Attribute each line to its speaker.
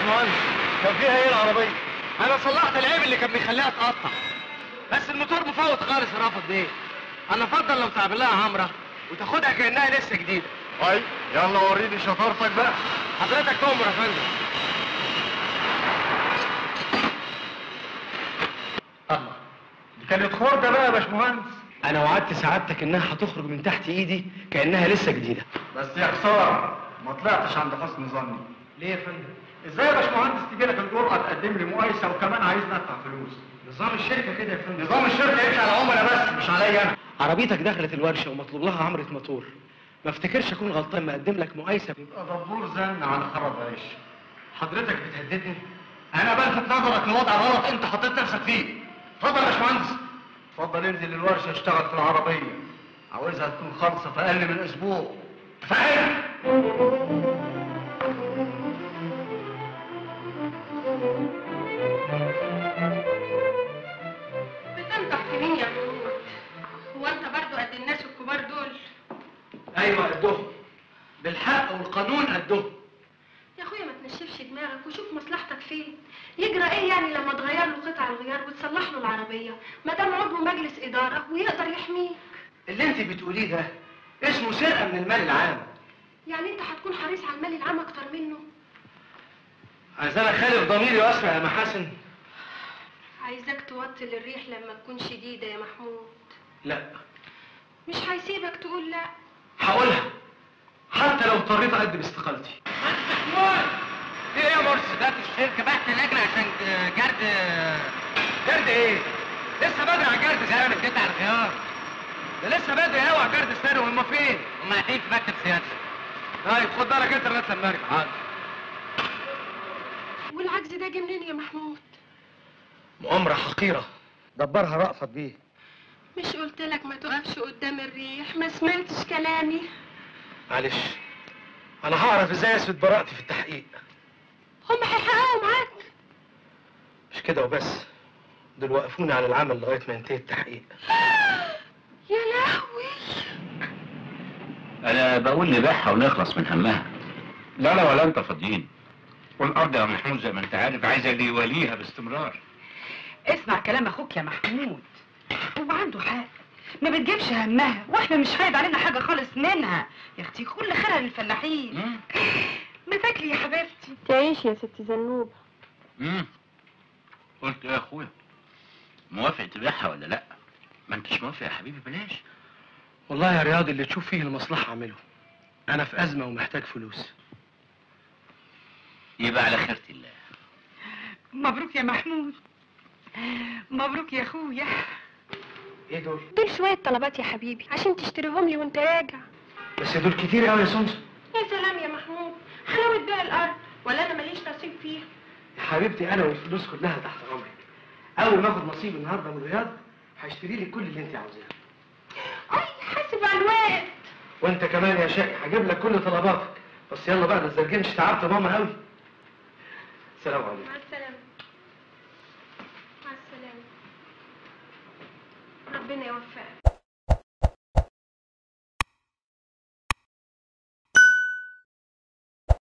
Speaker 1: باشمهندس كان فيها ايه العربيه انا صلحت العيب اللي كان بيخليها تقطع بس الموتور مفوت خالص يا رافض بيه انا افضل لو تعمل لها عمره وتاخدها كانها لسه جديده
Speaker 2: اي يلا وريني شطارتك بقى
Speaker 1: حضرتك تؤمر يا فندم الله
Speaker 2: دي كانت خردة بقى يا باشمهندس
Speaker 1: انا وعدت سعادتك انها هتخرج من تحت ايدي كانها لسه جديده
Speaker 2: بس يا خسارة ما طلعتش عند حسن ظني
Speaker 1: ليه يا فندم
Speaker 2: ازاي يا باشمهندس تيجي لك الجرأة تقدم لي مقايسة وكمان عايزني ادفع فلوس
Speaker 1: نظام الشركه كده يا فندم
Speaker 2: نظام الشركة يمشي على العملاء بس مش عليا انا
Speaker 1: عربيتك دخلت الورشه ومطلوب لها عمره موتور ما افتكرش اكون غلطان ما اقدم لك مقايسه
Speaker 2: يبقى دبور زن على خرب عيش
Speaker 1: حضرتك بتهددني
Speaker 2: انا بلفت نظرك لوضع غلط انت حطيت نفسك فيه اتفضل يا باشمهندس اتفضل انزل الورشه اشتغل في العربيه عاوزها تكون خالصه في اقل من اسبوع فاهم
Speaker 3: بتنطح في مين يا محمود هو انت برضو قد الناس الكبار دول
Speaker 1: ايوه قدهم بالحق والقانون قدهم
Speaker 3: يا اخويا ما تنشفش دماغك وشوف مصلحتك فين يجرى ايه يعني لما تغير له قطع الغيار وتصلح له العربيه ما دام عضو مجلس اداره ويقدر يحميك
Speaker 1: اللي انت بتقوليه ده اسمه سرقه من المال العام
Speaker 3: يعني انت هتكون حريص على المال العام اكتر منه
Speaker 1: عايز انا خالف ضميري واسمع يا محاسن
Speaker 3: عايزاك توطي الريح لما تكون شديده يا محمود
Speaker 1: لا
Speaker 3: مش هيسيبك تقول لا
Speaker 1: هقولها حتى لو اضطريت اقدم استقالتي
Speaker 4: في ايه يا مرسي؟ ده الشركة بعت لجنة عشان جرد
Speaker 1: جرد ايه؟
Speaker 4: لسه بدري على جرد زي قطع الخيار
Speaker 1: ده لسه بدري قوي على جرد السنه وهم فين؟
Speaker 4: هم قاعدين في مكتب سيادتك
Speaker 1: طيب خد بالك انت لغايه لما ارجع حاضر
Speaker 3: والعجز ده جه منين يا محمود
Speaker 1: مؤامره حقيره دبرها رأفت بيه
Speaker 3: مش قلت لك ما تقفش قدام الريح ما سمعتش كلامي
Speaker 1: معلش انا هعرف ازاي اثبت براءتي في التحقيق
Speaker 3: هم هيحققوا معاك
Speaker 1: مش كده وبس دول وقفوني على العمل لغايه ما ينتهي التحقيق
Speaker 3: يا لهوي
Speaker 5: انا بقول نبيعها ونخلص من همها لا لا ولا انت فاضيين والارض يا محمود زي ما انت عارف عايزه اللي يوليها باستمرار
Speaker 6: اسمع كلام اخوك يا محمود هو عنده حق ما بتجيبش همها واحنا مش فايد علينا حاجه خالص منها يا اختي كل خيرها للفلاحين مساكلي يا حبيبتي
Speaker 3: تعيش يا ست زنوب
Speaker 5: امم قلت ايه يا اخويا موافق تبيعها ولا لا ما انتش موافق يا حبيبي بلاش
Speaker 1: والله يا رياض اللي تشوف فيه المصلحه اعمله انا في ازمه ومحتاج فلوس
Speaker 5: يبقى على خيرة الله
Speaker 6: مبروك يا محمود مبروك يا اخويا
Speaker 1: ايه دول
Speaker 3: دول شوية طلبات يا حبيبي عشان تشتريهم لي وانت راجع
Speaker 1: بس دول كتير قوي يا سمسم
Speaker 3: يا سلام يا محمود حلاوة بيع الأرض ولا أنا ماليش نصيب فيها
Speaker 1: يا حبيبتي انا والفلوس كلها تحت امرك اول ما اخد نصيب النهارده من رياض هشتري لك كل اللي انت عاوزاه
Speaker 3: أي حاسب على الوقت
Speaker 1: وانت كمان يا شقي هجيب لك كل طلباتك بس يلا بقى ده الزرجين مش تعبت ماما قوي سلام عليكم